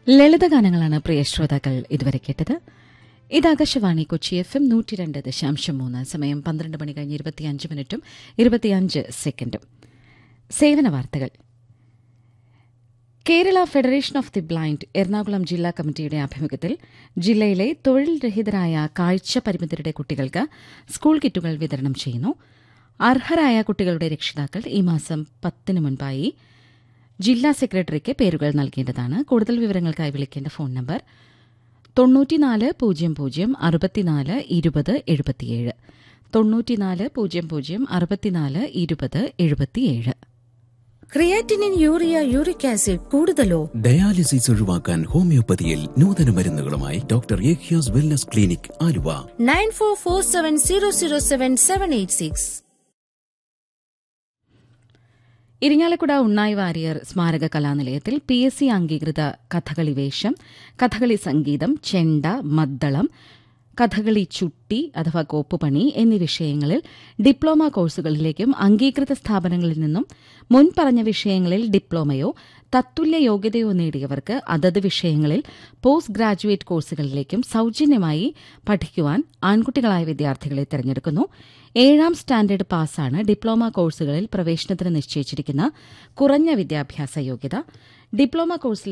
ലളിതഗാനങ്ങളാണ് പ്രിയ ശ്രോതാക്കൾ ഇതുവരെ കേട്ടത് ഇത് ആകാശവാണി കൊച്ചി എഫ് എം നൂറ്റി രണ്ട് ദശാംശം മൂന്ന് സമയം പന്ത്രണ്ട് മണി കഴിഞ്ഞ് ഇരുപത്തിയഞ്ച് മിനിറ്റും ഇരുപത്തിയഞ്ച് സെക്കൻഡും സേവന വാർത്തകൾ Kerala federation of the blind Ernakulam ജില്ലാ കമ്മിറ്റിയുടെ ആഭിമുഖ്യത്തിൽ ജില്ലയിലെ തൊഴിൽ രഹിതരായ കാഴ്ച പരിമിതരുടെ കുട്ടികൾക്ക് സ്കൂൾ കിറ്റുകൾ വിതരണം ചെയ്യുന്നു അർഹരായ കുട്ടികളുടെ രക്ഷിതാക്കൾ ഈ മാസം പത്തിന് മുൻപായി ജില്ലാ സെക്രട്ടറിക്ക് പേരുകൾ നൽകേണ്ടതാണ് കൂടുതൽ വിവരങ്ങൾക്കായി വിളിക്കേണ്ട ഫോൺ നമ്പർ തൊണ്ണൂറ്റിനാല് പൂജ്യം പൂജ്യം അറുപത്തിനാല് ഇരുപത് എഴുപത്തിയേഴ് തൊണ്ണൂറ്റിനാല് പൂജ്യം പൂജ്യം അറുപത്തിനാല് ഇരുപത് എഴുപത്തിയേഴ് ക്രിയാറ്റിനിൻ യൂറിയ യൂറിക് ആസിഡ് കൂടുതലോ ഡയാലിസിസ് ഒഴിവാക്കാൻ ഹോമിയോപ്പതിയിൽ നൂതന മരുന്നുകളുമായി doctor Ekhyas wellness clinic Aluva nine four four seven zero zero seven seven eight six Irinjalakuda Unnayi Variyar സ്മാരക കലാനിലയത്തിൽ പി എസ് സി അംഗീകൃത കഥകളി വേഷം കഥകളി സംഗീതം ചെണ്ട മദ്ദളം കഥകളി ചുട്ടി അഥവാ കോപ്പുപണി എന്നീ വിഷയങ്ങളിൽ ഡിപ്ലോമ കോഴ്സുകളിലേക്കും അംഗീകൃത സ്ഥാപനങ്ങളിൽ നിന്നും മുൻപറഞ്ഞ വിഷയങ്ങളിൽ ഡിപ്ലോമയോ തത്തുല്യ യോഗ്യതയോ നേടിയവർക്ക് അതത് വിഷയങ്ങളിൽ പോസ്റ്റ് ഗ്രാജുവേറ്റ് കോഴ്സുകളിലേക്കും സൌജന്യമായി പഠിക്കുവാൻ ആൺകുട്ടികളായ വിദ്യാർത്ഥികളെ തെരഞ്ഞെടുക്കുന്നു ഏഴാം സ്റ്റാൻഡേർഡ് പാസ്സാണ് ഡിപ്ലോമ കോഴ്സുകളിൽ പ്രവേശനത്തിന് നിശ്ചയിച്ചിരിക്കുന്ന കുറഞ്ഞ വിദ്യാഭ്യാസ യോഗ്യത ഡിപ്ലോമ കോഴ്സിൽ